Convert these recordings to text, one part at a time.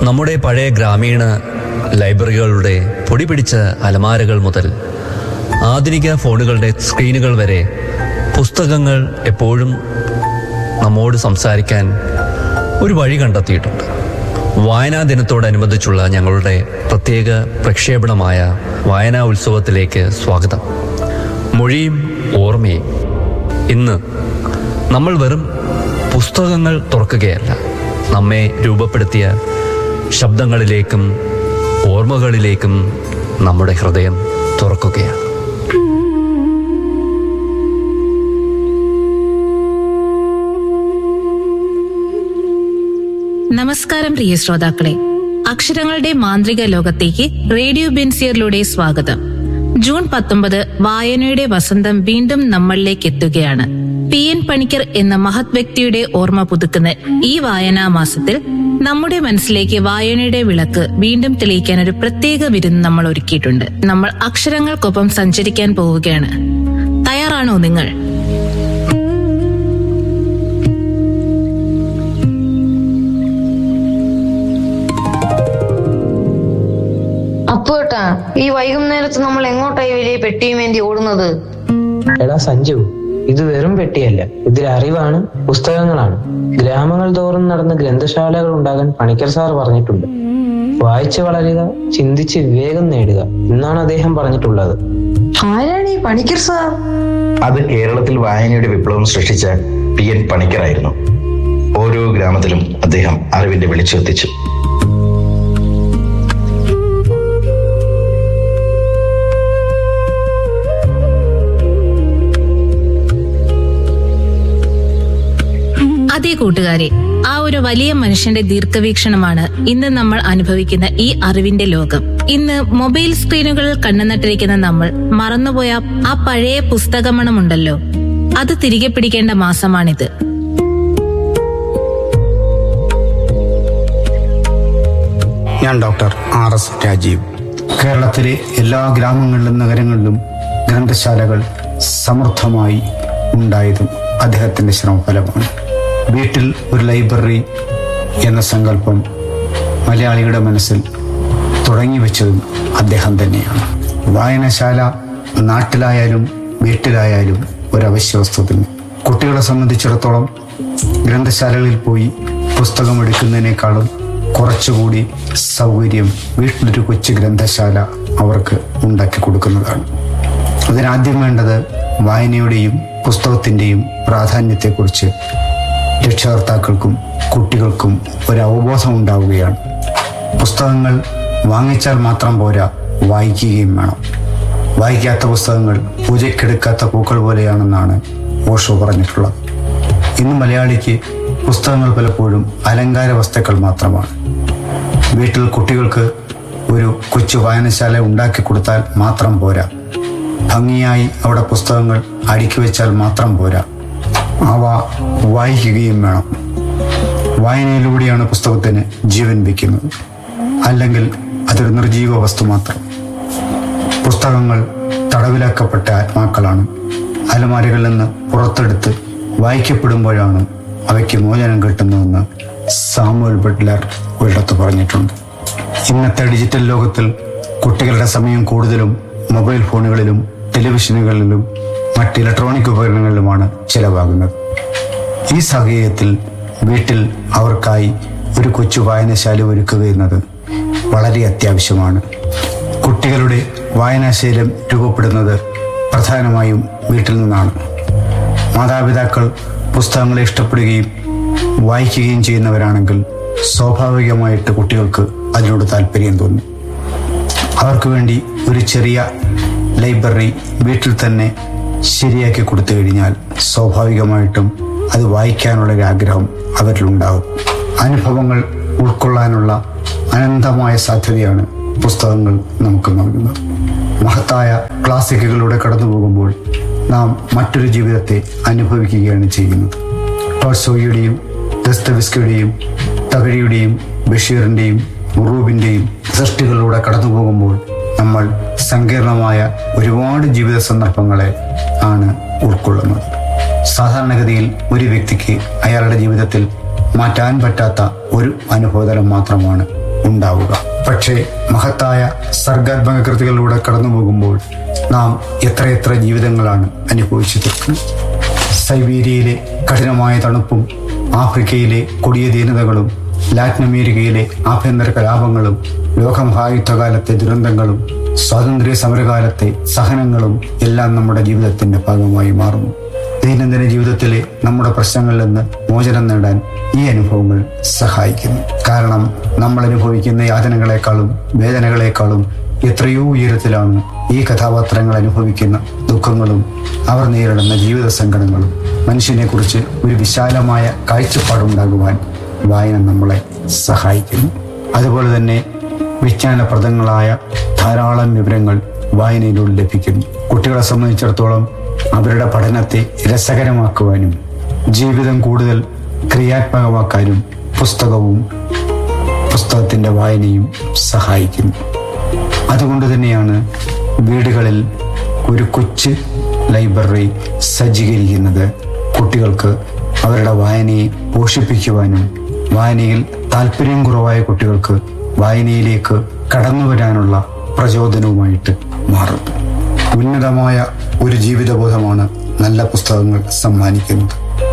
നമ്മുടെ പഴയ ഗ്രാമീണ ലൈബ്രറികളുടെ പൊടി പിടിച്ച അലമാരകൾ മുതൽ ആധുനിക ഫോണുകളുടെ സ്ക്രീനുകൾ വരെ പുസ്തകങ്ങൾ എപ്പോഴും നമ്മോട് സംസാരിക്കാൻ ഒരു വഴി കണ്ടെത്തിയിട്ടുണ്ട് വായനാ ദിനത്തോടനുബന്ധിച്ചുള്ള ഞങ്ങളുടെ പ്രത്യേക പ്രക്ഷേപണമായ വായനാ ഉത്സവത്തിലേക്ക് സ്വാഗതം മൊഴിയും ഓർമ്മയും ഇന്ന് നമ്മൾ വെറും പുസ്തകങ്ങൾ തുറക്കുകയല്ല നമ്മെ രൂപപ്പെടുത്തിയ ശബ്ദങ്ങളിലേക്കും ഓർമ്മകളിലേക്കും നമ്മുടെ ഹൃദയം തുറക്കുകയാണ് നമസ്കാരം പ്രിയ ശ്രോതാക്കളെ അക്ഷരങ്ങളുടെ മാന്ത്രിക ലോകത്തേക്ക് റേഡിയോ ബെൻസിയറിലൂടെ സ്വാഗതം ജൂൺ പത്തൊമ്പത് വായനയുടെ വസന്തം വീണ്ടും നമ്മളിലേക്ക് എത്തുകയാണ് പി എൻ പണിക്കർ എന്ന മഹത് വ്യക്തിയുടെ ഓർമ്മ പുതുക്കുന്ന ഈ വായനാ മാസത്തിൽ നമ്മുടെ മനസ്സിലേക്ക് വായനയുടെ വിളക്ക് വീണ്ടും തെളിയിക്കാൻ ഒരു പ്രത്യേക വിരുന്ന് നമ്മൾ ഒരുക്കിയിട്ടുണ്ട് നമ്മൾ അക്ഷരങ്ങൾക്കൊപ്പം സഞ്ചരിക്കാൻ പോവുകയാണ് തയ്യാറാണോ നിങ്ങൾ അപ്പുവേട്ടാ ഈ വൈകുന്നേരത്ത് നമ്മൾ എങ്ങോട്ടായി വലിയ പെട്ടിയുമേന്തി ഓടുന്നത് എടാ സഞ്ജു ഇത് വെറും പെട്ടിയല്ല ഇതിൽ അറിവാണ് പുസ്തകങ്ങളാണ് ഗ്രാമങ്ങൾ തോറും നടന്ന ഗ്രന്ഥശാലകൾ ഉണ്ടാകാൻ പണിക്കർ സാർ പറഞ്ഞിട്ടുണ്ട് വായിച്ചു വളരുക ചിന്തിച്ച് വിവേകം നേടുക എന്നാണ് അദ്ദേഹം പറഞ്ഞിട്ടുള്ളത് ആരാണ് ഈ പണിക്കർ സാർ അത് കേരളത്തിൽ വായനയുടെ വിപ്ലവം സൃഷ്ടിച്ച പി എൻ പണിക്കറായിരുന്നു ഓരോ ഗ്രാമത്തിലും അദ്ദേഹം അറിവിന്റെ വെളിച്ചെത്തിച്ചു അതേ കൂട്ടുകാരെ ആ ഒരു വലിയ മനുഷ്യന്റെ ദീർഘവീക്ഷണമാണ് ഇന്ന് നമ്മൾ അനുഭവിക്കുന്ന ഈ അറിവിന്റെ ലോകം ഇന്ന് മൊബൈൽ സ്ക്രീനുകളിൽ കണ്ണുനട്ടിരിക്കുന്ന നമ്മൾ മറന്നുപോയ ആ പഴയ പുസ്തകമണമുണ്ടല്ലോ അത് തിരികെ പിടിക്കേണ്ട മാസമാണിത് ഞാൻ ഡോക്ടർ ആർ എസ് രാജീവ് കേരളത്തിലെ എല്ലാ ഗ്രാമങ്ങളിലും നഗരങ്ങളിലും ഗ്രന്ഥശാലകൾ സമൃദ്ധമായി ഉണ്ടായതും അദ്ദേഹത്തിന്റെ ശ്രമഫലമാണ് വീട്ടിൽ ഒരു ലൈബ്രറി എന്ന സങ്കല്പം മലയാളിയുടെ മനസ്സിൽ തുടങ്ങി വെച്ചതും അദ്ദേഹം തന്നെയാണ് വായനശാല നാട്ടിലായാലും വീട്ടിലായാലും ഒരവശ്യ വസ്തു തന്നെ കുട്ടികളെ സംബന്ധിച്ചിടത്തോളം ഗ്രന്ഥശാലകളിൽ പോയി പുസ്തകം എടുക്കുന്നതിനേക്കാളും കുറച്ചുകൂടി സൗകര്യം വീട്ടിലൊരു കൊച്ചു ഗ്രന്ഥശാല അവർക്ക് ഉണ്ടാക്കി കൊടുക്കുന്നതാണ് അതിനാദ്യം വേണ്ടത് വായനയുടെയും പുസ്തകത്തിൻ്റെയും പ്രാധാന്യത്തെക്കുറിച്ച് രക്ഷകർത്താക്കൾക്കും കുട്ടികൾക്കും ഒരു അവബോധം ഉണ്ടാവുകയാണ് പുസ്തകങ്ങൾ വാങ്ങിച്ചാൽ മാത്രം പോരാ വായിക്കുകയും വേണം വായിക്കാത്ത പുസ്തകങ്ങൾ പൂജയ്ക്കെടുക്കാത്ത പൂക്കൾ പോലെയാണെന്നാണ് ഓഷോ പറഞ്ഞിട്ടുള്ളത് ഇന്ന് മലയാളിക്ക് പുസ്തകങ്ങൾ പലപ്പോഴും അലങ്കാര വസ്തുക്കൾ മാത്രമാണ് വീട്ടിൽ കുട്ടികൾക്ക് ഒരു കൊച്ചു വായനശാല ഉണ്ടാക്കി കൊടുത്താൽ മാത്രം പോരാ ഭംഗിയായി അവിടെ പുസ്തകങ്ങൾ അടുക്കി വെച്ചാൽ മാത്രം പോരാ അവ വായിക്കുകയും വേണം വായനയിലൂടെയാണ് പുസ്തകത്തിന് ജീവൻ വയ്ക്കുന്നത് അല്ലെങ്കിൽ അതൊരു നിർജീവ വസ്തു മാത്രം പുസ്തകങ്ങൾ തടവിലാക്കപ്പെട്ട ആത്മാക്കളാണ് അലമാരികളിൽ നിന്ന് പുറത്തെടുത്ത് വായിക്കപ്പെടുമ്പോഴാണ് അവയ്ക്ക് മോചനം കിട്ടുന്നതെന്ന് സാമുവൽ ബട്ട്ലർ ഒരിടത്ത് പറഞ്ഞിട്ടുണ്ട് ഇന്നത്തെ ഡിജിറ്റൽ ലോകത്തിൽ കുട്ടികളുടെ സമയം കൂടുതലും മൊബൈൽ ഫോണുകളിലും ടെലിവിഷനുകളിലും മറ്റ് ഇലക്ട്രോണിക് ഉപകരണങ്ങളിലുമാണ് ചിലവാകുന്നത് ഈ സാഹചര്യത്തിൽ വീട്ടിൽ അവർക്കായി ഒരു കൊച്ചു വായനശാല ഒരുക്കുക എന്നത് വളരെ അത്യാവശ്യമാണ് കുട്ടികളുടെ വായനാശീലം രൂപപ്പെടുന്നത് പ്രധാനമായും വീട്ടിൽ നിന്നാണ് മാതാപിതാക്കൾ പുസ്തകങ്ങളെ ഇഷ്ടപ്പെടുകയും വായിക്കുകയും ചെയ്യുന്നവരാണെങ്കിൽ സ്വാഭാവികമായിട്ട് കുട്ടികൾക്ക് അതിനോട് താല്പര്യം തോന്നും അവർക്ക് വേണ്ടി ഒരു ചെറിയ ലൈബ്രറി വീട്ടിൽ തന്നെ ശരിയാക്കി കൊടുത്തു കഴിഞ്ഞാൽ സ്വാഭാവികമായിട്ടും അത് വായിക്കാനുള്ള ഒരു ആഗ്രഹം അവരിലുണ്ടാകും അനുഭവങ്ങൾ ഉൾക്കൊള്ളാനുള്ള അനന്തമായ സാധ്യതയാണ് പുസ്തകങ്ങൾ നമുക്ക് നൽകുന്നത് മഹത്തായ ക്ലാസിക്കുകളിലൂടെ കടന്നു പോകുമ്പോൾ നാം മറ്റൊരു ജീവിതത്തെ അനുഭവിക്കുകയാണ് ചെയ്യുന്നത് ടോൾസോയുടെയും ദസ്തവിസ്കയുടെയും തകഴിയുടെയും ബഷീറിൻ്റെയും ഉറൂബിൻ്റെയും സൃഷ്ടികളിലൂടെ കടന്നു പോകുമ്പോൾ നമ്മൾ സങ്കീർണമായ ഒരുപാട് ജീവിത സന്ദർഭങ്ങളെ ആണ് ഉൾക്കൊള്ളുന്നത് സാധാരണഗതിയിൽ ഒരു വ്യക്തിക്ക് അയാളുടെ ജീവിതത്തിൽ മാറ്റാൻ പറ്റാത്ത ഒരു അനുഭവതലം മാത്രമാണ് ഉണ്ടാവുക പക്ഷേ മഹത്തായ സർഗാത്മക കൃതികളിലൂടെ കടന്നു പോകുമ്പോൾ നാം എത്രയെത്ര ജീവിതങ്ങളാണ് അനുഭവിച്ചു തീർക്കുന്നത് സൈബീരിയയിലെ കഠിനമായ തണുപ്പും ആഫ്രിക്കയിലെ കൊടിയ ദീനതകളും ലാറ്റിൻ അമേരിക്കയിലെ ആഭ്യന്തര കലാപങ്ങളും ലോകമഹായുദ്ധകാലത്തെ ദുരന്തങ്ങളും സ്വാതന്ത്ര്യ സമരകാലത്തെ സഹനങ്ങളും എല്ലാം നമ്മുടെ ജീവിതത്തിന്റെ ഭാഗമായി മാറുന്നു ദൈനംദിന ജീവിതത്തിലെ നമ്മുടെ പ്രശ്നങ്ങളിൽ നിന്ന് മോചനം നേടാൻ ഈ അനുഭവങ്ങൾ സഹായിക്കുന്നു കാരണം നമ്മൾ അനുഭവിക്കുന്ന യാതനകളെക്കാളും വേദനകളെക്കാളും എത്രയോ ഉയരത്തിലാണ് ഈ കഥാപാത്രങ്ങൾ അനുഭവിക്കുന്ന ദുഃഖങ്ങളും അവർ നേരിടുന്ന ജീവിത സങ്കടങ്ങളും മനുഷ്യനെ കുറിച്ച് ഒരു വിശാലമായ കാഴ്ചപ്പാടുണ്ടാകുവാൻ വായന നമ്മളെ സഹായിക്കുന്നു അതുപോലെ തന്നെ വിജ്ഞാനപ്രദങ്ങളായ ധാരാളം വിവരങ്ങൾ വായനയിലൂടെ ലഭിക്കുന്നു കുട്ടികളെ സംബന്ധിച്ചിടത്തോളം അവരുടെ പഠനത്തെ രസകരമാക്കുവാനും ജീവിതം കൂടുതൽ ക്രിയാത്മകമാക്കാനും പുസ്തകവും പുസ്തകത്തിന്റെ വായനയും സഹായിക്കുന്നു അതുകൊണ്ട് തന്നെയാണ് വീടുകളിൽ ഒരു കൊച്ചു ലൈബ്രറി സജ്ജീകരിക്കുന്നത് കുട്ടികൾക്ക് അവരുടെ വായനയെ പോഷിപ്പിക്കുവാനും വായനയിൽ താല്പര്യം കുറവായ കുട്ടികൾക്ക് വായനയിലേക്ക് കടന്നു വരാനുള്ള പ്രചോദനവുമായിട്ട് മാറുന്നു ഉന്നതമായ ഒരു ജീവിതബോധമാണ് നല്ല പുസ്തകങ്ങൾ സമ്മാനിക്കുന്നത്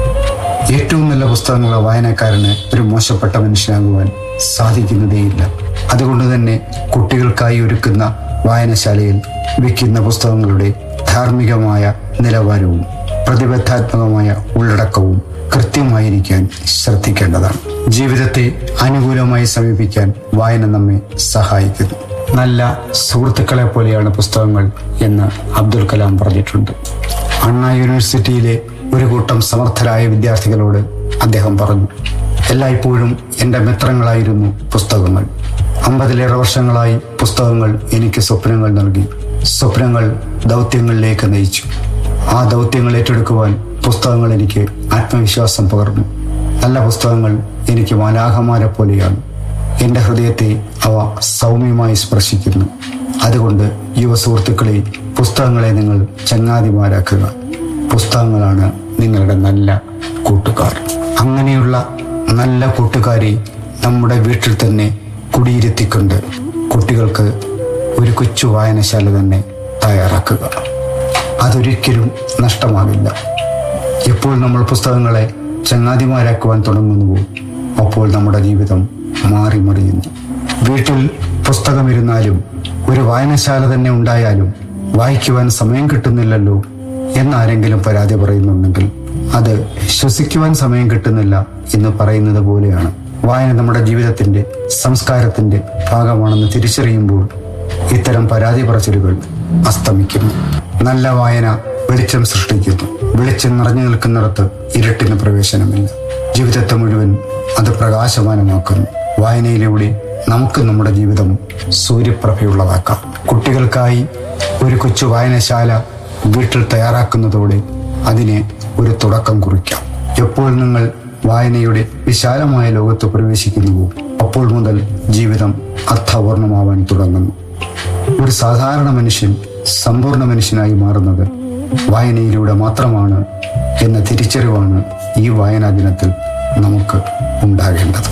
ഏറ്റവും നല്ല പുസ്തകങ്ങളുടെ വായനക്കാരന് ഒരു മോശപ്പെട്ട മനുഷ്യനാകുവാൻ സാധിക്കുന്നതേയില്ല അതുകൊണ്ട് തന്നെ കുട്ടികൾക്കായി ഒരുക്കുന്ന വായനശാലയിൽ വിൽക്കുന്ന പുസ്തകങ്ങളുടെ ധാർമ്മികമായ നിലവാരവും പ്രതിബദ്ധാത്മകമായ ഉള്ളടക്കവും കൃത്യമായിരിക്കാൻ ശ്രദ്ധിക്കേണ്ടതാണ് ജീവിതത്തെ അനുകൂലമായി സമീപിക്കാൻ വായന നമ്മെ സഹായിക്കുന്നു നല്ല സുഹൃത്തുക്കളെ പോലെയാണ് പുസ്തകങ്ങൾ എന്ന് അബ്ദുൽ കലാം പറഞ്ഞിട്ടുണ്ട് അണ്ണാ യൂണിവേഴ്സിറ്റിയിലെ ഒരു കൂട്ടം സമർത്ഥരായ വിദ്യാർത്ഥികളോട് അദ്ദേഹം പറഞ്ഞു എല്ലായ്പ്പോഴും എൻ്റെ മിത്രങ്ങളായിരുന്നു പുസ്തകങ്ങൾ അമ്പതിലേറെ വർഷങ്ങളായി പുസ്തകങ്ങൾ എനിക്ക് സ്വപ്നങ്ങൾ നൽകി സ്വപ്നങ്ങൾ ദൗത്യങ്ങളിലേക്ക് നയിച്ചു ആ ദൗത്യങ്ങൾ ഏറ്റെടുക്കുവാൻ പുസ്തകങ്ങൾ എനിക്ക് ആത്മവിശ്വാസം പകർന്നു നല്ല പുസ്തകങ്ങൾ എനിക്ക് മാലാഹമാരെ പോലെയാണ് എൻ്റെ ഹൃദയത്തെ അവ സൗമ്യമായി സ്പർശിക്കുന്നു അതുകൊണ്ട് യുവ സുഹൃത്തുക്കളെ പുസ്തകങ്ങളെ നിങ്ങൾ ചങ്ങാതിമാരാക്കുക പുസ്തകങ്ങളാണ് നിങ്ങളുടെ നല്ല കൂട്ടുകാർ അങ്ങനെയുള്ള നല്ല കൂട്ടുകാരെ നമ്മുടെ വീട്ടിൽ തന്നെ കുടിയിരുത്തിക്കൊണ്ട് കുട്ടികൾക്ക് ഒരു കൊച്ചു വായനശാല തന്നെ തയ്യാറാക്കുക അതൊരിക്കലും നഷ്ടമാകില്ല എപ്പോൾ നമ്മൾ പുസ്തകങ്ങളെ ചങ്ങാതിമാരാക്കുവാൻ തുടങ്ങുന്നുവോ അപ്പോൾ നമ്മുടെ ജീവിതം മാറി മറിയുന്നു വീട്ടിൽ പുസ്തകമിരുന്നാലും ഒരു വായനശാല തന്നെ ഉണ്ടായാലും വായിക്കുവാൻ സമയം കിട്ടുന്നില്ലല്ലോ എന്നാരെങ്കിലും പരാതി പറയുന്നുണ്ടെങ്കിൽ അത് ശ്വസിക്കുവാൻ സമയം കിട്ടുന്നില്ല എന്ന് പറയുന്നത് പോലെയാണ് വായന നമ്മുടെ ജീവിതത്തിന്റെ സംസ്കാരത്തിന്റെ ഭാഗമാണെന്ന് തിരിച്ചറിയുമ്പോൾ ഇത്തരം പരാതി പറച്ചിലുകൾ അസ്തമിക്കുന്നു നല്ല വായന വെളിച്ചം സൃഷ്ടിക്കുന്നു വെളിച്ചം നിറഞ്ഞു നിൽക്കുന്നിടത്ത് ഇരുട്ടിന് പ്രവേശനമില്ല ജീവിതത്തെ മുഴുവൻ അത് പ്രകാശമാനമാക്കുന്നു വായനയിലൂടെ നമുക്ക് നമ്മുടെ ജീവിതം സൂര്യപ്രഭയുള്ളതാക്കാം കുട്ടികൾക്കായി ഒരു കൊച്ചു വായനശാല വീട്ടിൽ തയ്യാറാക്കുന്നതോടെ അതിനെ ഒരു തുടക്കം കുറിക്കാം എപ്പോൾ നിങ്ങൾ വായനയുടെ വിശാലമായ ലോകത്ത് പ്രവേശിക്കുന്നുവോ അപ്പോൾ മുതൽ ജീവിതം അർത്ഥപൂർണമാവാൻ തുടങ്ങുന്നു ഒരു സാധാരണ മനുഷ്യൻ സമ്പൂർണ്ണ മനുഷ്യനായി മാറുന്നത് വായനയിലൂടെ മാത്രമാണ് എന്ന തിരിച്ചറിവാണ് ഈ വായനാ ദിനത്തിൽ നമുക്ക് ഉണ്ടാകേണ്ടത്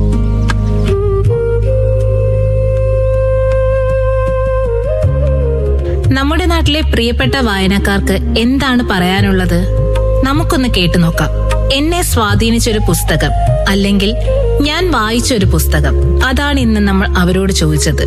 നമ്മുടെ നാട്ടിലെ പ്രിയപ്പെട്ട വായനക്കാർക്ക് എന്താണ് പറയാനുള്ളത് നമുക്കൊന്ന് കേട്ടു നോക്കാം എന്നെ സ്വാധീനിച്ചൊരു പുസ്തകം അല്ലെങ്കിൽ ഞാൻ വായിച്ചൊരു പുസ്തകം അതാണ് ഇന്ന് നമ്മൾ അവരോട് ചോദിച്ചത്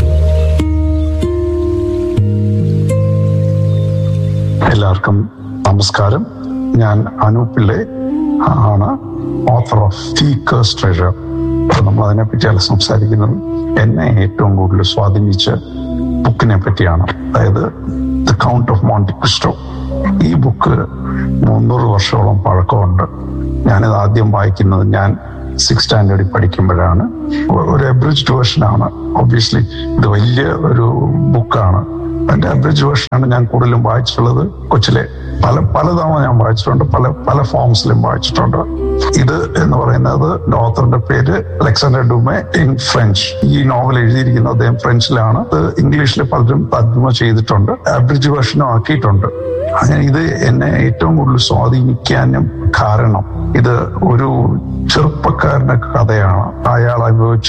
എല്ലാവർക്കും നമസ്കാരം ഞാൻ അനൂപ് പിള്ളെ ആണ് ഓത്തർ ഓഫ് തീക്കേഴ്സ് ട്രഷർ നമ്മൾ അതിനെപ്പറ്റിയാണ് സംസാരിക്കുന്നത് എന്നെ ഏറ്റവും കൂടുതൽ സ്വാധീനിച്ച ബുക്കിനെ പറ്റിയാണ് അതായത് the Count of Monte Cristo ഈ ബുക്ക് മുന്നൂറ് വർഷത്തോളം പഴക്കമുണ്ട് ഞാനിത് ആദ്യം വായിക്കുന്നത് ഞാൻ സിക്സ് സ്റ്റാൻഡേർഡിൽ പഠിക്കുമ്പോഴാണ് ഒരു എബ്രിജ്ഡ് വേർഷനാണ് ഒബ്വിയസ്ലി ഇത് വലിയ ഒരു ബുക്കാണ് അതിന്റെ അബ്രിജ് വേർഷനാണ് ഞാൻ കൂടുതലും വായിച്ചിട്ടുള്ളത് കൊച്ചിലെ പല പലതവണ ഞാൻ വായിച്ചിട്ടുണ്ട് പല പല ഫോംസിലും വായിച്ചിട്ടുണ്ട് ഇത് എന്ന് പറയുന്നത് ഓത്തറിന്റെ പേര് അലക്സാണ്ടർ ഡുമെ ഇൻ ഫ്രഞ്ച് ഈ നോവൽ എഴുതിയിരിക്കുന്നത് അദ്ദേഹം ഫ്രഞ്ചിലാണ് ഇത് ഇംഗ്ലീഷിൽ പലരും തർജ്ജമ ചെയ്തിട്ടുണ്ട് അബ്രിജ് വേർഷനും ആക്കിയിട്ടുണ്ട് അങ്ങനെ ഇത് എന്നെ ഏറ്റവും കൂടുതൽ സ്വാധീനിക്കാനും കാരണം ഇത് ഒരു ചെറുപ്പക്കാരന്റെ കഥയാണ് അയാൾ അനുഭവിച്ച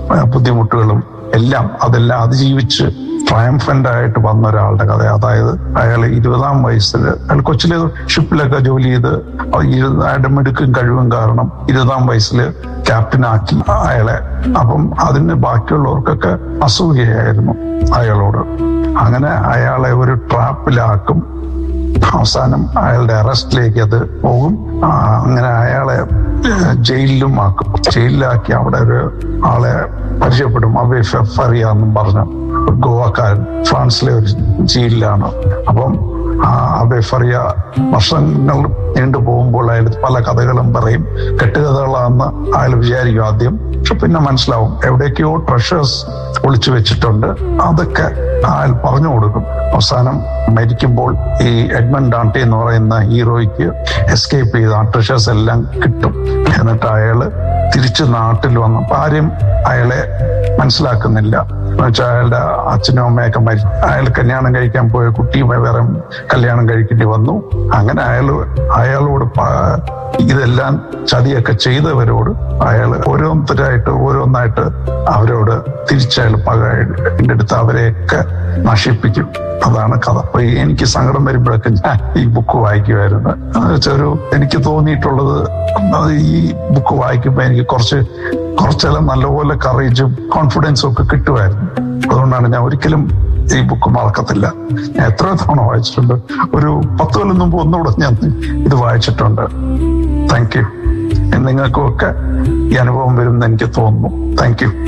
ആ, ബുദ്ധിമുട്ടുകളും എല്ലാം അതെല്ലാം അതിജീവിച്ച് ട്രയംഫന്റ് ആയിട്ട് വന്ന ഒരാളുടെ കഥ അതായത് അയാൾ ഇരുപതാം വയസ്സിൽ അയാൾ കൊച്ചിലെ ഷിപ്പിലൊക്കെ ജോലി ചെയ്ത് അത് ഇരുപത് അയാളുടെ മിടുക്കും കഴിവും കാരണം ഇരുപതാം വയസ്സിൽ ക്യാപ്റ്റനാക്കി അയാളെ അപ്പം അതിന് ബാക്കിയുള്ളവർക്കൊക്കെ അസൂയയായിരുന്നു അയാളോട് അങ്ങനെ അയാളെ ഒരു ട്രാപ്പിലാക്കും അവസാനം അയാളുടെ അറസ്റ്റിലേക്ക് അത് പോകും ആ, അങ്ങനെ അയാളെ ഏഹ്, ജയിലിലും ആക്കും ജയിലിലാക്കി അവിടെ ഒരു ആളെ പരിചയപ്പെടും അബേ ഫറിയ എന്നും പറഞ്ഞു ഒരു ഗോവക്കാരൻ ഫ്രാൻസിലെ ഒരു ജയിലിലാണ് അപ്പം ആ അബേ ഫറിയ വർഷങ്ങൾ നീണ്ടു പോകുമ്പോൾ അയാൾ പല കഥകളും പറയും കെട്ടുകഥകളാണെന്ന് അയാൾ വിചാരിക്കും ആദ്യം പക്ഷെ പിന്നെ മനസ്സിലാവും എവിടേക്കോ ട്രഷേഴ്സ് ഒളിച്ചു വെച്ചിട്ടുണ്ട് അതൊക്കെ അയാൾ പറഞ്ഞു കൊടുക്കും അവസാനം മരിക്കുമ്പോൾ ഈ എഡ്മണ്ട് ഡാണ്ടെ എന്ന് പറയുന്ന ഹീറോയ്ക്ക് എസ്കേപ്പ് ചെയ്ത് ആ ട്രഷേഴ്സ് എല്ലാം കിട്ടും എന്നിട്ട് അയാള് തിരിച്ച് നാട്ടിൽ വന്നപ്പോ ആരും അയാളെ മനസ്സിലാക്കുന്നില്ല എന്നുവെച്ചാൽ അയാളുടെ അച്ഛനും അമ്മയൊക്കെ മരി അയാൾ കല്യാണം കഴിക്കാൻ പോയ കുട്ടിയുമായി വേറെ കല്യാണം കഴിക്കേണ്ടി വന്നു അങ്ങനെ അയാൾ അയാളോട് പ- ഇതെല്ലാം ചതിയൊക്കെ ചെയ്തവരോട് അയാൾ ഓരോരുത്തരായിട്ട് ഓരോന്നായിട്ട് അവരോട് തിരിച്ചയാൾ പക എടുത്ത് അവരെയൊക്കെ നശിപ്പിക്കും അതാണ് കഥ അപ്പൊ ഈ എനിക്ക് സങ്കടം വരുമ്പോഴൊക്കെ ഞാൻ ഈ ബുക്ക് വായിക്കുമായിരുന്നു എന്ന് വെച്ചാൽ ഒരു എനിക്ക് തോന്നിയിട്ടുള്ളത് അത് ഈ ബുക്ക് വായിക്കുമ്പോൾ എനിക്ക് കുറച്ച് കുറച്ചെല്ലാം നല്ലപോലെ കറേജും കോൺഫിഡൻസും ഒക്കെ കിട്ടുമായിരുന്നു അതുകൊണ്ടാണ് ഞാൻ ഒരിക്കലും ഈ ബുക്ക് മറക്കത്തില്ല ഞാൻ എത്ര തവണ വായിച്ചിട്ടുണ്ട് ഒരു പത്ത് കൊല്ലം മുമ്പ് ഒന്നുകൂടെ ഞാൻ ഇത് വായിച്ചിട്ടുണ്ട് താങ്ക് യു നിങ്ങൾക്കും ഒക്കെ ഈ അനുഭവം വരുമെന്ന് എനിക്ക് തോന്നുന്നു താങ്ക് യു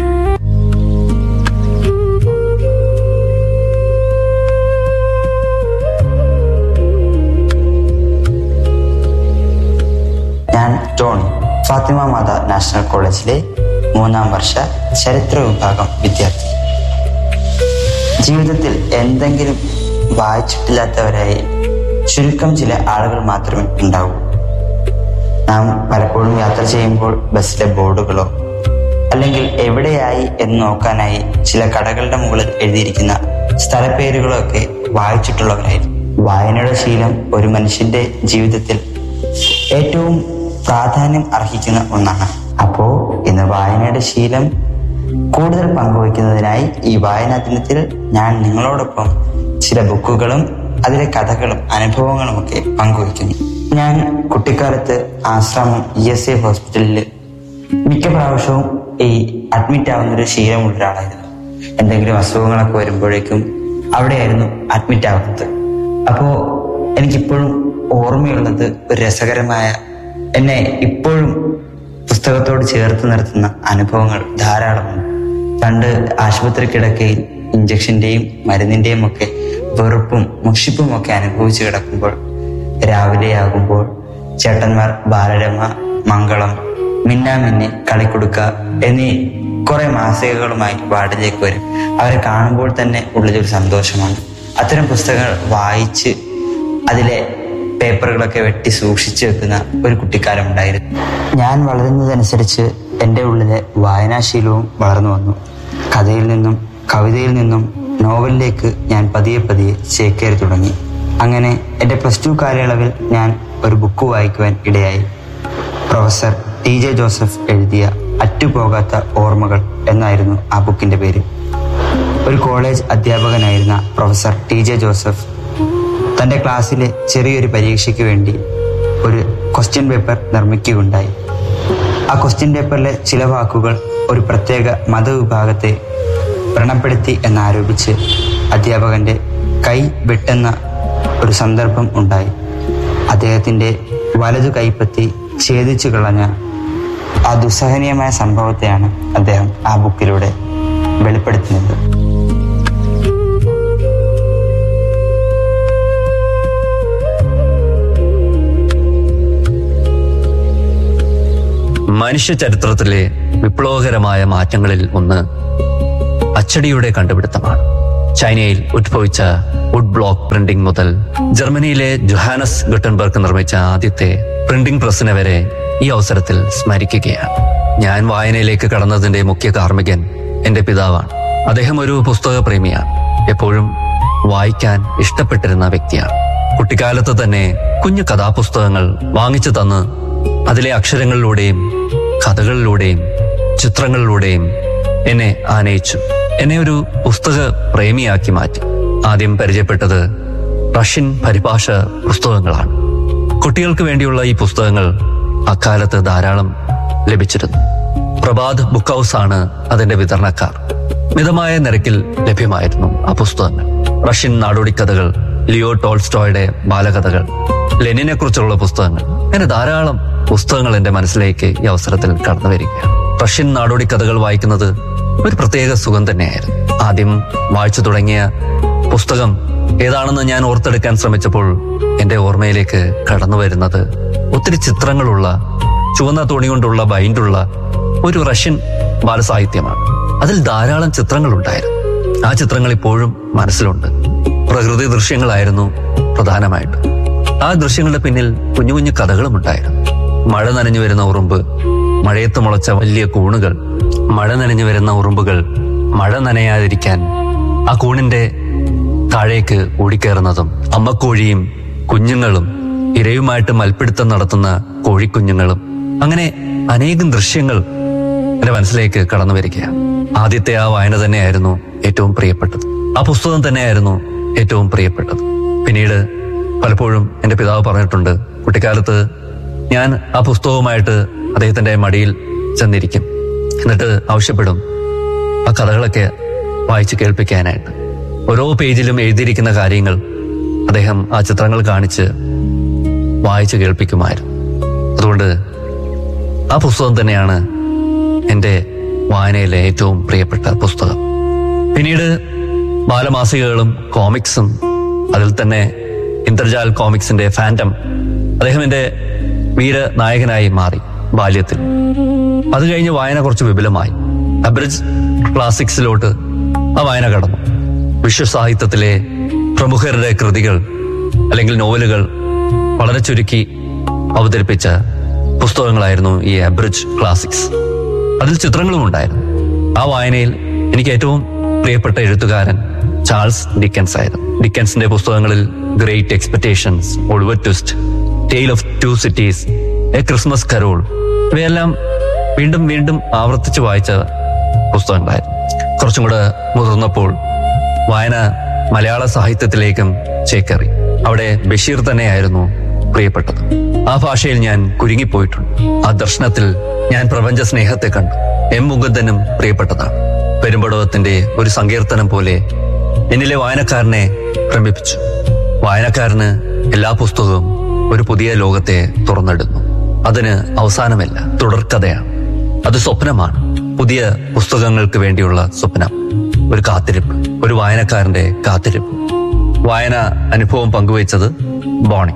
ഞാൻ ടോണി ഫാത്തിമ മാത നാഷണൽ കോളേജിലെ മൂന്നാം വർഷ ചരിത്ര വിഭാഗം വിദ്യാർത്ഥി ജീവിതത്തിൽ എന്തെങ്കിലും വായിച്ചിട്ടില്ലാത്തവരായി ചുരുക്കം ചില ആളുകൾ മാത്രമേ ഉണ്ടാവൂ നാം പലപ്പോഴും യാത്ര ചെയ്യുമ്പോൾ ബസ്സിലെ ബോർഡുകളോ അല്ലെങ്കിൽ എവിടെയായി എന്ന് നോക്കാനായി ചില കടകളുടെ മുകളിൽ എഴുതിയിരിക്കുന്ന സ്ഥലപ്പേരുകളോ ഒക്കെ വായിച്ചിട്ടുള്ളവരായിരിക്കും വായനയുടെ ശീലം ഒരു മനുഷ്യന്റെ ജീവിതത്തിൽ ഏറ്റവും പ്രാധാന്യം അർഹിക്കുന്ന ഒന്നാണ് അപ്പോ ഇന്ന് വായനയുടെ ശീലം കൂടുതൽ പങ്കുവയ്ക്കുന്നതിനായി ഈ വായനാ ദിനത്തിൽ ഞാൻ നിങ്ങളോടൊപ്പം ചില ബുക്കുകളും അതിലെ കഥകളും അനുഭവങ്ങളും ഒക്കെ പങ്കുവയ്ക്കുന്നു ഞാൻ കുട്ടിക്കാലത്ത് ആശ്രമം ഇ എസ് എ ഹോസ്പിറ്റലിൽ മിക്ക പ്രാവശ്യവും ഈ അഡ്മിറ്റ് ആവുന്ന ഒരു ശീലമുള്ള ഒരാളായിരുന്നു എന്തെങ്കിലും അസുഖങ്ങളൊക്കെ വരുമ്പോഴേക്കും അവിടെയായിരുന്നു അഡ്മിറ്റ് ആവുന്നത് അപ്പോ എനിക്കിപ്പോഴും ഓർമ്മയുള്ളത് ഒരു രസകരമായ എന്നെ ഇപ്പോഴും പുസ്തകത്തോട് ചേർത്ത് നിർത്തുന്ന അനുഭവങ്ങൾ ധാരാളമുണ്ട് പണ്ട് ആശുപത്രി കിടക്കയിൽ ഇഞ്ചക്ഷന്റെയും മരുന്നിന്റെയും ഒക്കെ വെറുപ്പും മുഷിപ്പും ഒക്കെ അനുഭവിച്ചു കിടക്കുമ്പോൾ രാവിലെയാകുമ്പോൾ ചേട്ടന്മാർ ബാലരമ മംഗളം മിന്നാമിന്നി കളിക്കുടുക്ക എന്നീ കുറെ മാസികകളുമായി വാർഡിലേക്ക് വരും അവരെ കാണുമ്പോൾ തന്നെ ഉള്ളിലൊരു സന്തോഷമാണ് അത്തരം പുസ്തകങ്ങൾ വായിച്ച് അതിലെ പേപ്പറുകളൊക്കെ വെട്ടി സൂക്ഷിച്ചു വെക്കുന്ന ഒരു കുട്ടിക്കാലം ഉണ്ടായിരുന്നു ഞാൻ വളരുന്നതനുസരിച്ച് എൻ്റെ ഉള്ളിലെ വായനാശീലവും വളർന്നു വന്നു കഥയിൽ നിന്നും കവിതയിൽ നിന്നും നോവലിലേക്ക് ഞാൻ പതിയെ പതിയെ ചേക്കേറി തുടങ്ങി അങ്ങനെ എൻ്റെ പ്ലസ് ടു കാലയളവിൽ ഞാൻ ഒരു ബുക്ക് വായിക്കുവാൻ ഇടയായി പ്രൊഫസർ ടി ജെ ജോസഫ് എഴുതിയ അറ്റുപോകാത്ത ഓർമ്മകൾ എന്നായിരുന്നു ആ ബുക്കിന്റെ പേര് ഒരു കോളേജ് അധ്യാപകനായിരുന്ന പ്രൊഫസർ ടി ജെ ജോസഫ് തന്റെ ക്ലാസ്സിലെ ചെറിയൊരു പരീക്ഷയ്ക്ക് വേണ്ടി ഒരു ക്വസ്റ്റ്യൻ പേപ്പർ നിർമ്മിക്കുകയുണ്ടായി ആ ക്വസ്റ്റ്യൻ പേപ്പറിലെ ചില വാക്കുകൾ ഒരു പ്രത്യേക മതവിഭാഗത്തെ വ്രണപ്പെടുത്തി എന്നാരോപിച്ച് അധ്യാപകന്റെ കൈ വെട്ടുന്ന ഒരു സന്ദർഭം ഉണ്ടായി അദ്ദേഹത്തിന്റെ വലതു കൈപ്പത്തി ഛേദിച്ചു കളഞ്ഞ ആ ദുസ്സഹനീയമായ സംഭവത്തെയാണ് അദ്ദേഹം ആ ബുക്കിലൂടെ വെളിപ്പെടുത്തുന്നത് മനുഷ്യ ചരിത്രത്തിലെ വിപ്ലവകരമായ മാറ്റങ്ങളിൽ ഒന്ന് അച്ചടിയുടെ കണ്ടുപിടുത്തമാണ് ചൈനയിൽ ഉദ്ഭവിച്ച വുഡ് ബ്ലോക്ക് പ്രിന്റിംഗ് മുതൽ ജർമ്മനിയിലെ ജൊഹാനസ് ഗട്ടൻബർഗ് നിർമ്മിച്ച ആദ്യത്തെ പ്രിന്റിംഗ് പ്രസ്സിനെ വരെ ഈ അവസരത്തിൽ സ്മരിക്കുകയാണ് ഞാൻ വായനയിലേക്ക് കടന്നതിന്റെ മുഖ്യ കാർമ്മികൻ എന്റെ പിതാവാണ് അദ്ദേഹം ഒരു പുസ്തക പ്രേമിയാണ് എപ്പോഴും വായിക്കാൻ ഇഷ്ടപ്പെട്ടിരുന്ന വ്യക്തിയാണ് കുട്ടിക്കാലത്ത് തന്നെ കുഞ്ഞു കഥാപുസ്തകങ്ങൾ വാങ്ങിച്ചു തന്ന് അതിലെ അക്ഷരങ്ങളിലൂടെയും കഥകളിലൂടെയും ചിത്രങ്ങളിലൂടെയും എന്നെ ആനയിച്ചു എന്നെ ഒരു പുസ്തക പ്രേമിയാക്കി മാറ്റി ആദ്യം പരിചയപ്പെട്ടത് റഷ്യൻ പരിഭാഷ പുസ്തകങ്ങളാണ് കുട്ടികൾക്ക് വേണ്ടിയുള്ള ഈ പുസ്തകങ്ങൾ അക്കാലത്ത് ധാരാളം ലഭിച്ചിരുന്നു പ്രഭാത് ബുക്ക് ഹൗസ് ആണ് അതിന്റെ വിതരണക്കാർ മിതമായ നിരക്കിൽ ലഭ്യമായിരുന്നു ആ പുസ്തകങ്ങൾ റഷ്യൻ നാടോടിക്കഥകൾ ലിയോ ടോൾസ്റ്റോയുടെ ബാലകഥകൾ ലെനിനെ കുറിച്ചുള്ള പുസ്തകങ്ങൾ അങ്ങനെ ധാരാളം പുസ്തകങ്ങൾ എന്റെ മനസ്സിലേക്ക് ഈ അവസരത്തിൽ കടന്നു വരികയാണ് റഷ്യൻ നാടോടിക്കഥകൾ വായിക്കുന്നത് ഒരു പ്രത്യേക സുഖം തന്നെയായിരുന്നു ആദ്യം വായിച്ചു തുടങ്ങിയ പുസ്തകം ഏതാണെന്ന് ഞാൻ ഓർത്തെടുക്കാൻ ശ്രമിച്ചപ്പോൾ എന്റെ ഓർമ്മയിലേക്ക് കടന്നു വരുന്നത് ഒത്തിരി ചിത്രങ്ങളുള്ള ചുവന്ന തുണി കൊണ്ടുള്ള ബൈൻഡുള്ള ഒരു റഷ്യൻ ബാലസാഹിത്യമാണ് അതിൽ ധാരാളം ചിത്രങ്ങളുണ്ടായിരുന്നു ആ ചിത്രങ്ങൾ ഇപ്പോഴും മനസ്സിലുണ്ട് പ്രകൃതി ദൃശ്യങ്ങളായിരുന്നു പ്രധാനമായിട്ട് ആ ദൃശ്യങ്ങളുടെ പിന്നിൽ കുഞ്ഞു കുഞ്ഞു കഥകളും ഉണ്ടായിരുന്നു മഴ നനഞ്ഞു വരുന്ന ഉറുമ്പ് മഴയത്ത് മുളച്ച വലിയ കൂണുകൾ മഴ നനഞ്ഞു വരുന്ന ഉറുമ്പുകൾ മഴ നനയാതിരിക്കാൻ ആ കൂണിന്റെ താഴേക്ക് ഓടിക്കയറുന്നതും അമ്മക്കോഴിയും കുഞ്ഞുങ്ങളും ഇരയുമായിട്ട് മൽപ്പിടുത്തം നടത്തുന്ന കോഴിക്കുഞ്ഞുങ്ങളും അങ്ങനെ അനേകം ദൃശ്യങ്ങൾ എന്റെ മനസ്സിലേക്ക് കടന്നു വരികയാണ് ആദ്യത്തെ ആ വായന തന്നെയായിരുന്നു ഏറ്റവും പ്രിയപ്പെട്ടത് ആ പുസ്തകം തന്നെയായിരുന്നു ഏറ്റവും പ്രിയപ്പെട്ടത് പിന്നീട് പലപ്പോഴും എന്റെ പിതാവ് പറഞ്ഞിട്ടുണ്ട് കുട്ടിക്കാലത്ത് ഞാൻ ആ പുസ്തകവുമായിട്ട് അദ്ദേഹത്തിന്റെ മടിയിൽ ചെന്നിരിക്കും എന്നിട്ട് ആവശ്യപ്പെടും ആ കഥകളൊക്കെ വായിച്ച് കേൾപ്പിക്കാനായിട്ട് ഓരോ പേജിലും എഴുതിയിരിക്കുന്ന കാര്യങ്ങൾ അദ്ദേഹം ആ ചിത്രങ്ങൾ കാണിച്ച് വായിച്ച് കേൾപ്പിക്കുമായിരുന്നു അതുകൊണ്ട് ആ പുസ്തകം തന്നെയാണ് എൻ്റെ വായനയിലെ ഏറ്റവും പ്രിയപ്പെട്ട പുസ്തകം പിന്നീട് ബാലമാസികകളും കോമിക്സും അതിൽ തന്നെ ഇന്ദ്രജാൽ കോമിക്സിന്റെ ഫാൻറ്റം അദ്ദേഹം എൻ്റെ വീര നായകനായി മാറി ബാല്യത്തിൽ അത് കഴിഞ്ഞ് വായന കുറച്ച് വിപുലമായി അബ്രിജ് ക്ലാസിക്സിലോട്ട് ആ വായന കടന്നു വിശ്വസാഹിത്യത്തിലെ പ്രമുഖരുടെ കൃതികൾ അല്ലെങ്കിൽ നോവലുകൾ വളരെ ചുരുക്കി അവതരിപ്പിച്ച പുസ്തകങ്ങളായിരുന്നു ഈ അബ്രിജ് ക്ലാസിക്സ് അതിൽ ചിത്രങ്ങളും ഉണ്ടായിരുന്നു ആ വായനയിൽ എനിക്ക് ഏറ്റവും പ്രിയപ്പെട്ട എഴുത്തുകാരൻ ചാൾസ് ഡിക്കൻസ് ആയിരുന്നു ഡിക്കൻസിന്റെ പുസ്തകങ്ങളിൽ Great Expectations Oliver Twist Tale of Two Cities A Christmas Carol ഇവയെല്ലാം വീണ്ടും വീണ്ടും ആവർത്തിച്ച് വായിച്ച പുസ്തകങ്ങളായിരുന്നു കുറച്ചും കൂടെ മുതിർന്നപ്പോൾ വായന മലയാള സാഹിത്യത്തിലേക്കും ചേക്കേറി അവിടെ ബഷീർ തന്നെയായിരുന്നു പ്രിയപ്പെട്ടത് ആ ഭാഷയിൽ ഞാൻ കുരുങ്ങിപ്പോയിട്ടുണ്ട് ആ ദർശനത്തിൽ ഞാൻ പ്രപഞ്ച സ്നേഹത്തെ കണ്ടു എം മുകുന്ദനും പ്രിയപ്പെട്ടതാണ് പെരുമ്പടവത്തിന്റെ ഒരു സങ്കീർത്തനം പോലെ എന്നിലെ വായനക്കാരനെ ഭ്രമിപ്പിച്ചു വായനക്കാരന് എല്ലാ പുസ്തകവും ഒരു പുതിയ ലോകത്തെ തുറന്നിടുന്നു അതിന് അവസാനമില്ല തുടർക്കഥയാണ് അത് സ്വപ്നമാണ് പുതിയ പുസ്തകങ്ങൾക്ക് വേണ്ടിയുള്ള സ്വപ്നം ഒരു കാത്തിരിപ്പ് ഒരു വായനക്കാരന്റെ കാത്തിരിപ്പ് വായന അനുഭവം പങ്കുവച്ചത് ബോണി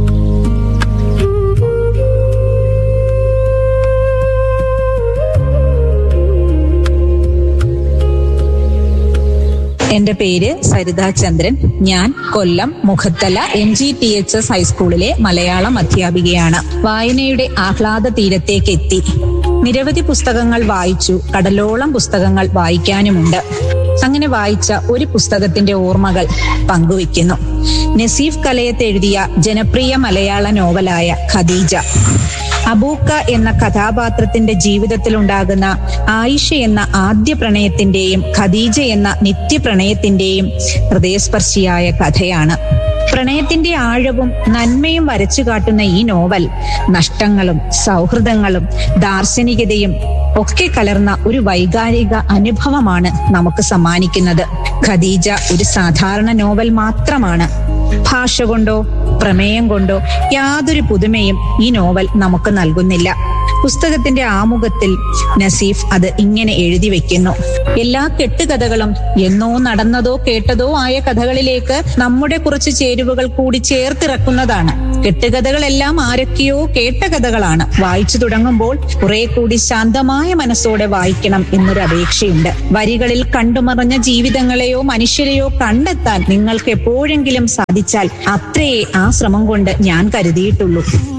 എന്റെ പേര് സരിത ചന്ദ്രൻ ഞാൻ Kollam Mukhathala M G T H S ഹൈസ്കൂളിലെ മലയാളം അധ്യാപികയാണ് വായനയുടെ ആഹ്ലാദ തീരത്തേക്ക് എത്തി നിരവധി പുസ്തകങ്ങൾ വായിച്ചു കടലോളം പുസ്തകങ്ങൾ വായിക്കാനുമുണ്ട് അങ്ങനെ വായിച്ച ഒരു പുസ്തകത്തിന്റെ ഓർമ്മകൾ പങ്കുവയ്ക്കുന്നു നസീഫ് കലയത്ത് എഴുതിയ ജനപ്രിയ മലയാള നോവലായ ഖദീജ അബൂക്ക എന്ന കഥാപാത്രത്തിന്റെ ജീവിതത്തിലുണ്ടാകുന്ന ആയിഷ എന്ന ആദ്യ പ്രണയത്തിന്റെയും ഖദീജ എന്ന നിത്യപ്രണയത്തിന്റെയും ഹൃദയസ്പർശിയായ കഥയാണ് പ്രണയത്തിന്റെ ആഴവും നന്മയും വരച്ചു കാട്ടുന്ന ഈ നോവൽ നഷ്ടങ്ങളും സൗഹൃദങ്ങളും ദാർശനികതയും ഒക്കെ കലർന്ന ഒരു വൈകാരിക അനുഭവമാണ് നമുക്ക് സമ്മാനിക്കുന്നത് ഖദീജ ഒരു സാധാരണ നോവൽ മാത്രമാണ് ഭാഷ കൊണ്ടോ പ്രമേയം കൊണ്ടോ യാതൊരു പുതുമയും ഈ നോവൽ നമുക്ക് നൽകുന്നില്ല പുസ്തകത്തിന്റെ ആമുഖത്തിൽ നസീഫ് അത് ഇങ്ങനെ എഴുതി വെക്കുന്നു എല്ലാ കെട്ടുകഥകളും എന്നോ നടന്നതോ കേട്ടതോ ആയ കഥകളിലേക്ക് നമ്മുടെ കുറച്ച് ചേരുവകൾ കൂടി ചേർത്തിറക്കുന്നതാണ് കെട്ടുകഥകളെല്ലാം ആരൊക്കെയോ കേട്ട കഥകളാണ് വായിച്ചു തുടങ്ങുമ്പോൾ കുറെ കൂടി ശാന്തമായ മനസ്സോടെ വായിക്കണം എന്നൊരു അപേക്ഷയുണ്ട് വരികളിൽ കണ്ടുമറഞ്ഞ ജീവിതങ്ങളെയോ മനുഷ്യരെയോ കണ്ടെത്താൻ നിങ്ങൾക്ക് എപ്പോഴെങ്കിലും സാധിച്ചാൽ അത്രയേ ആ ശ്രമം കൊണ്ട് ഞാൻ കരുതിയിട്ടുള്ളൂ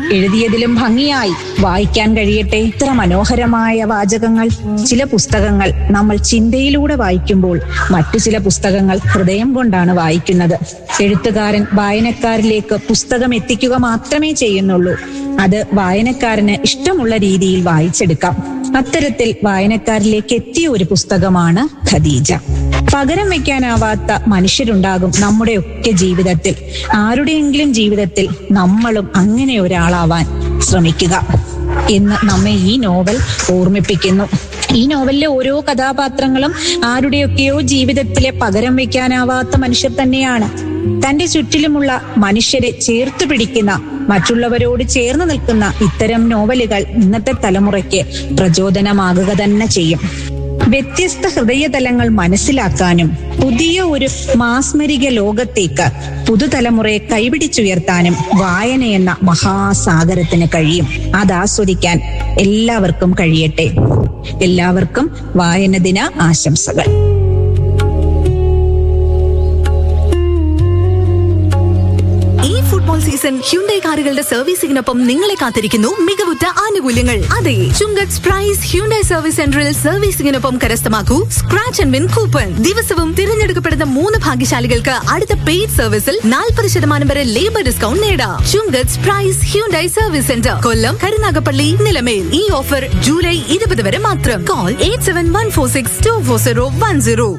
എഴുതിയതിലും ഭംഗിയായി വായിക്കാൻ കഴിയട്ടെ ഇത്ര മനോഹരമായ വാചകങ്ങൾ ചില പുസ്തകങ്ങൾ നമ്മൾ ചിന്തയിലൂടെ വായിക്കുമ്പോൾ മറ്റു ചില പുസ്തകങ്ങൾ ഹൃദയം കൊണ്ടാണ് വായിക്കുന്നത് എഴുത്തുകാരൻ വായനക്കാരിലേക്ക് പുസ്തകം എത്തിക്കുക മാത്രമേ ചെയ്യുന്നുള്ളൂ അത് വായനക്കാരന് ഇഷ്ടമുള്ള രീതിയിൽ വായിച്ചെടുക്കാം അത്തരത്തിൽ വായനക്കാരിലേക്ക് എത്തിയ ഒരു പുസ്തകമാണ് ഖദീജ പകരം വെക്കാനാവാത്ത മനുഷ്യരുണ്ടാകും നമ്മുടെയൊക്കെ ജീവിതത്തിൽ ആരുടെയെങ്കിലും ജീവിതത്തിൽ നമ്മളും അങ്ങനെ ഒരാളാവാൻ ശ്രമിക്കുക എന്ന് നമ്മെ ഈ നോവൽ ഓർമ്മിപ്പിക്കുന്നു ഈ നോവലിലെ ഓരോ കഥാപാത്രങ്ങളും ആരുടെയൊക്കെയോ ജീവിതത്തിലെ പകരം വെക്കാനാവാത്ത മനുഷ്യർ തന്നെയാണ് തന്റെ ചുറ്റിലുമുള്ള മനുഷ്യരെ ചേർത്ത് പിടിക്കുന്ന മറ്റുള്ളവരോട് ചേർന്ന് നിൽക്കുന്ന ഇത്തരം നോവലുകൾ ഇന്നത്തെ തലമുറയ്ക്ക് പ്രചോദനമാകുക തന്നെ ചെയ്യും വ്യത്യസ്ത ഹൃദയതലങ്ങൾ മനസ്സിലാക്കാനും പുതിയ ഒരു മാസ്മരിക ലോകത്തേക്ക് പുതുതലമുറയെ കൈപിടിച്ചുയർത്താനും വായന എന്ന മഹാസാഗരത്തിന് കഴിയും അത് ആസ്വദിക്കാൻ എല്ലാവർക്കും കഴിയട്ടെ എല്ലാവർക്കും വായന ദിന ആശംസകൾ ഈ ഫുട്ബോൾ സീസൺ ഹ്യുണ്ടൈ കാറുകളുടെ സർവീസിംഗിനൊപ്പം നിങ്ങളെ കാത്തിരിക്കുന്നു മികവുറ്റ ആനുകൂല്യങ്ങൾ അതെ ചുങ്കത്ത് പ്രൈസ് ഹ്യുണ്ടൈ സർവീസ് സെന്ററിൽ സർവീസിംഗിനൊപ്പം കരസ്ഥമാക്കൂ സ്ക്രാച്ച് ആൻഡ് വിൻ കൂപ്പൺ ദിവസവും തിരഞ്ഞെടുക്കപ്പെടുന്ന മൂന്ന് ഭാഗ്യശാലികൾക്ക് അടുത്ത പെയ്ഡ് സർവീസിൽ നാൽപ്പത് ശതമാനം വരെ ലേബർ ഡിസ്കൗണ്ട് നേടാം Chungath price Hyundai service centre Kollam Karunagappally Nilamel ഈ ഓഫർ ജൂലൈ ഇരുപത് വരെ മാത്രം call eight seven one four six two four zero one zero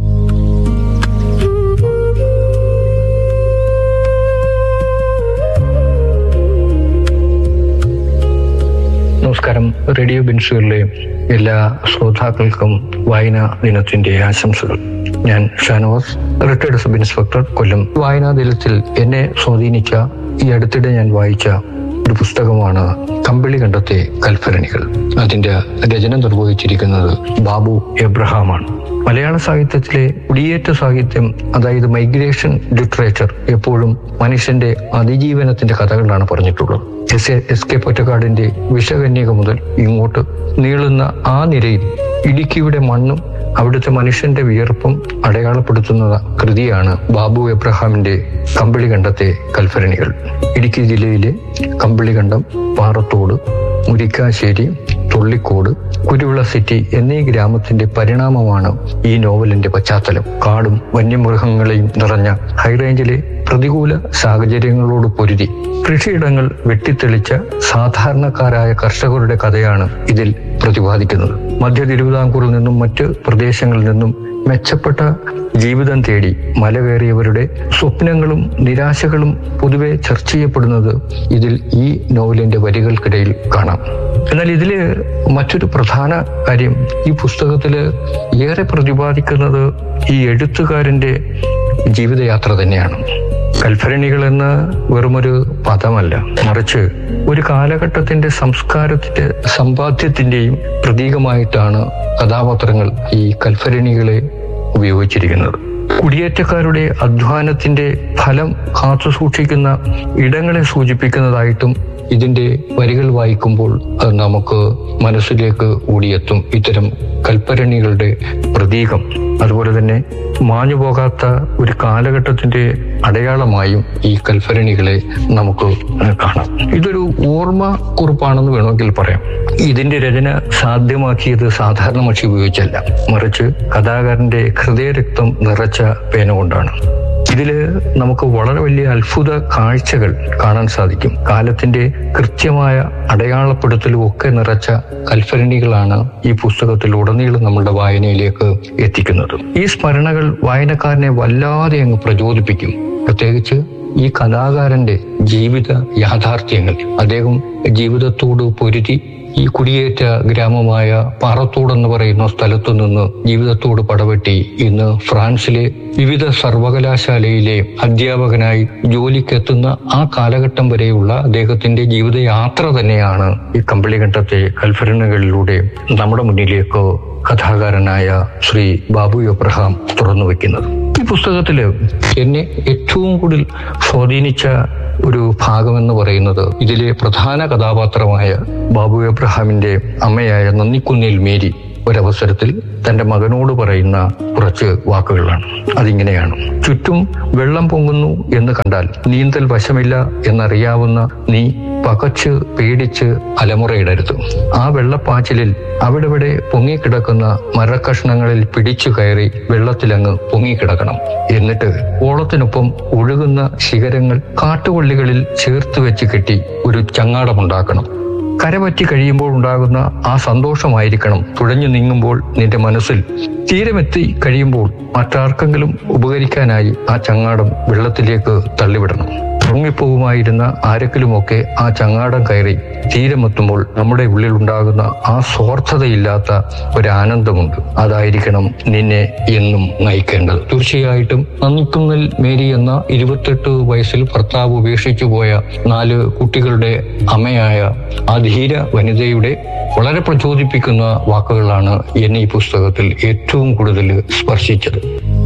നമസ്കാരം റേഡിയോ ബെൻസുകളിലെ എല്ലാ ശ്രോതാക്കൾക്കും വായനാ ദിനത്തിന്റെ ആശംസകൾ ഞാൻ Shanavas retired sub inspector Kollam വായനാ ദിനത്തിൽ എന്നെ സ്വാധീനിച്ച ഈ അടുത്തിടെ ഞാൻ വായിച്ച ഒരു പുസ്തകമാണ് കമ്പിളി കണ്ടത്തെ കൽഭരണികൾ അതിന്റെ രചന നിർവഹിച്ചിരിക്കുന്നത് ബാബു എബ്രഹാമാണ് മലയാള സാഹിത്യത്തിലെ കുടിയേറ്റ സാഹിത്യം അതായത് മൈഗ്രേഷൻ ലിറ്ററേച്ചർ എപ്പോഴും മനുഷ്യന്റെ അതിജീവനത്തിന്റെ കഥകളാണ് പറഞ്ഞിട്ടുള്ളത് എസ് എ എസ് കെ പൊറ്റക്കാടിന്റെ വിഷകന്യക മുതൽ ഇങ്ങോട്ട് നീളുന്ന ആ നിരയിൽ ഇടുക്കിയുടെ മണ്ണും അവിടുത്തെ മനുഷ്യന്റെ വിയർപ്പും അടയാളപ്പെടുത്തുന്ന കൃതിയാണ് ബാബു എബ്രഹാമിന്റെ കമ്പിളികണ്ടത്തെ കൽഭരണികൾ ഇടുക്കി ജില്ലയിലെ കമ്പിളികണ്ടം പാറത്തോട് മുരിക്കാശ്ശേരി തുള്ളിക്കോട് കുരുവിള സിറ്റി എന്നീ ഗ്രാമത്തിന്റെ പരിണാമമാണ് ഈ നോവലിന്റെ പശ്ചാത്തലം കാടും വന്യമൃഗങ്ങളെയും നിറഞ്ഞ ഹൈറേഞ്ചിലെ പ്രതികൂല സാഹചര്യങ്ങളോട് പൊരുതി കൃഷിയിടങ്ങൾ വെട്ടിത്തെളിച്ച സാധാരണക്കാരായ കർഷകരുടെ കഥയാണ് ഇതിൽ പ്രതിപാദിക്കുന്നത് മധ്യ തിരുവിതാംകൂറിൽ നിന്നും മറ്റ് പ്രദേശങ്ങളിൽ നിന്നും മെച്ചപ്പെട്ട ജീവിതം തേടി മല കയറിയവരുടെ സ്വപ്നങ്ങളും നിരാശകളും പൊതുവെ ചർച്ച ചെയ്യപ്പെടുന്നത് ഇതിൽ ഈ നോവലിന്റെ വരികൾക്കിടയിൽ കാണാം എന്നാൽ ഇതില് മറ്റൊരു പ്രധാന കാര്യം ഈ പുസ്തകത്തില് ഏറെ പ്രതിപാദിക്കുന്നത് ഈ എഴുത്തുകാരന്റെ ജീവിതയാത്ര തന്നെയാണ് കൽഭരണികൾ എന്ന് വെറുമൊരു പദമല്ല മറിച്ച് ഒരു കാലഘട്ടത്തിന്റെ സംസ്കാരത്തിന്റെ സമ്പാദ്യത്തിന്റെയും പ്രതീകമായിട്ടാണ് കഥാപാത്രങ്ങൾ ഈ കൽഭരണികളെ ഉപയോഗിച്ചിരിക്കുന്നത് കുടിയേറ്റക്കാരുടെ അധ്വാനത്തിന്റെ ഫലം കാത്തു സൂക്ഷിക്കുന്ന ഇടങ്ങളെ സൂചിപ്പിക്കുന്നതായിട്ടും ഇതിന്റെ വരികൾ വായിക്കുമ്പോൾ അത് നമുക്ക് മനസ്സിലേക്ക് ഓടിയെത്തും ഇത്തരം കൽപ്പരണികളുടെ പ്രതീകം അതുപോലെ തന്നെ മാഞ്ഞു പോകാത്ത ഒരു കാലഘട്ടത്തിന്റെ അടയാളമായും ഈ കൽഭരണികളെ നമുക്ക് കാണാം ഇതൊരു ഓർമ്മ കുറിപ്പാണെന്ന് വേണമെങ്കിൽ പറയാം ഇതിന്റെ രചന സാധ്യമാക്കിയത് സാധാരണ മഷി ഉപയോഗിച്ചല്ല മറിച്ച് കഥാകാരന്റെ ഹൃദയരക്തം നിറച്ച പേന കൊണ്ടാണ് ഇതില് നമുക്ക് വളരെ വലിയ അത്ഭുത കാഴ്ചകൾ കാണാൻ സാധിക്കും കാലത്തിന്റെ കൃത്യമായ അടയാളപ്പെടുത്തലും ഒക്കെ നിറച്ച കൽഭരണികളാണ് ഈ പുസ്തകത്തിൽ ഉടനീളം നമ്മുടെ വായനയിലേക്ക് എത്തിക്കുന്നത് ഈ സ്മരണകൾ വായനക്കാരനെ വല്ലാതെ അങ്ങ് പ്രചോദിപ്പിക്കും പ്രത്യേകിച്ച് ഈ കലാകാരന്റെ ജീവിത യാഥാർത്ഥ്യങ്ങൾ അദ്ദേഹം ജീവിതത്തോട് പൊരുതി ഈ കുടിയേറ്റ ഗ്രാമമായ പാറത്തോട് എന്ന് പറയുന്ന സ്ഥലത്തു നിന്ന് ജീവിതത്തോട് പടവെട്ടി ഇന്ന് ഫ്രാൻസിലെ വിവിധ സർവകലാശാലയിലെ അധ്യാപകനായി ജോലിക്കെത്തുന്ന ആ കാലഘട്ടം വരെയുള്ള അദ്ദേഹത്തിന്റെ ജീവിതയാത്ര തന്നെയാണ് ഈ കമ്പിളിഘട്ടത്തെ കൽഭരണികളിലൂടെ നമ്മുടെ മുന്നിലേക്ക് കഥാകാരനായ ശ്രീ ബാബു എബ്രഹാം തുറന്നു വെക്കുന്നത് ഈ പുസ്തകത്തില് എന്നെ ഏറ്റവും കൂടുതൽ സ്വാധീനിച്ച ഒരു ഭാഗമെന്ന് പറയുന്നത് ഇതിലെ പ്രധാന കഥാപാത്രമായ ബാബു എബ്രഹാമിന്റെ അമ്മയായ നന്ദിക്കുന്നിൽ മേരി ഒരവസരത്തിൽ തന്റെ മകനോട് പറയുന്ന കുറച്ച് വാക്കുകളാണ് അതിങ്ങനെയാണ് ചുറ്റും വെള്ളം പൊങ്ങുന്നു എന്ന് കണ്ടാൽ നീന്തൽ വശമില്ല എന്നറിയാവുന്ന നീ പകച്ച് പേടിച്ച് അലമുറയിടരുത് ആ വെള്ളപ്പാച്ചിലിൽ അവിടെവിടെ പൊങ്ങിക്കിടക്കുന്ന മരക്കഷ്ണങ്ങളിൽ പിടിച്ചു കയറി വെള്ളത്തിലങ്ങ് പൊങ്ങിക്കിടക്കണം എന്നിട്ട് ഓളത്തിനൊപ്പം ഒഴുകുന്ന ശിഖരങ്ങൾ കാട്ടുകൊള്ളികളിൽ ചേർത്ത് വെച്ച് കെട്ടി ഒരു ചങ്ങാടമുണ്ടാക്കണം കരപറ്റി കഴിയുമ്പോൾ ഉണ്ടാകുന്ന ആ സന്തോഷമായിരിക്കണം തുഴഞ്ഞു നീങ്ങുമ്പോൾ നിന്റെ മനസ്സിൽ തീരമെത്തി കഴിയുമ്പോൾ മറ്റാർക്കെങ്കിലും ഉപകരിക്കാനായി ആ ചങ്ങാടം വെള്ളത്തിലേക്ക് തള്ളിവിടണം ഉറങ്ങിപ്പോകുമായിരുന്ന ആരെങ്കിലുമൊക്കെ ആ ചങ്ങാടം കയറി തീരമെത്തുമ്പോൾ നമ്മുടെ ഉള്ളിൽ ഉണ്ടാകുന്ന ആ സ്വാർത്ഥതയില്ലാത്ത ഒരു ആനന്ദമുണ്ട് അതായിരിക്കണം നിന്നെ എന്നും നയിക്കേണ്ടത് തീർച്ചയായിട്ടും നന്ദിക്കുന്നിൽ മേരി എന്ന ഇരുപത്തെട്ട് വയസ്സിൽ ഭർത്താവ് ഉപേക്ഷിച്ചു പോയ നാല് കുട്ടികളുടെ അമ്മയായ ആ ധീര വനിതയുടെ വളരെ പ്രചോദിപ്പിക്കുന്ന വാക്കുകളാണ് എന്നെ ഈ പുസ്തകത്തിൽ ഏറ്റവും കൂടുതൽ സ്പർശിച്ചത്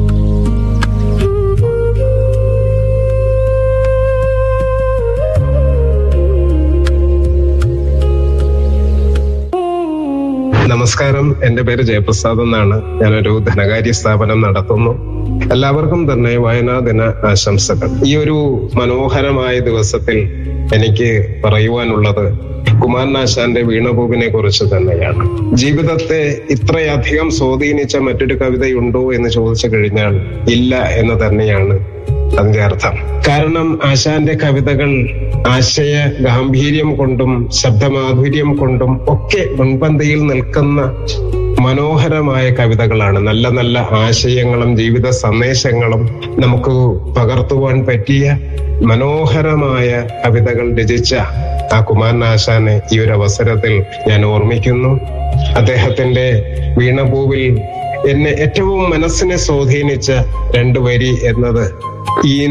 നമസ്കാരം എന്റെ പേര് ജയപ്രസാദ് എന്നാണ് ഞാനൊരു ധനകാര്യ സ്ഥാപനം നടത്തുന്നു എല്ലാവർക്കും തന്നെ വായനാ ദിന ആശംസകൾ ഈ ഒരു മനോഹരമായ ദിവസത്തിൽ എനിക്ക് പറയുവാനുള്ളത് കുമാരനാശാന്റെ വീണപൂവിനെ കുറിച്ച് തന്നെയാണ് ജീവിതത്തെ ഇത്രയധികം സ്വാധീനിച്ച മറ്റൊരു കവിതയുണ്ടോ എന്ന് ചോദിച്ചു കഴിഞ്ഞാൽ ഇല്ല എന്ന് തന്നെയാണ് അതിന്റെ അർത്ഥം കാരണം ആശാന്റെ കവിതകൾ ആശയ ഗാംഭീര്യം കൊണ്ടും ശബ്ദമാധുര്യം കൊണ്ടും ഒക്കെ മുൻപന്തിയിൽ നിൽക്കുന്ന മനോഹരമായ കവിതകളാണ് നല്ല നല്ല ആശയങ്ങളും ജീവിത സന്ദേശങ്ങളും നമുക്ക് പകർത്തുവാൻ പറ്റിയ മനോഹരമായ കവിതകൾ രചിച്ച ആ കുമാരനാശാനെ ഈ ഒരു അവസരത്തിൽ ഞാൻ ഓർമ്മിക്കുന്നു അദ്ദേഹത്തിന്റെ വീണപൂവിൽ എന്നെ ഏറ്റവും മനസ്സിനെ സ്വാധീനിച്ച രണ്ടു വരി എന്നത് ഈ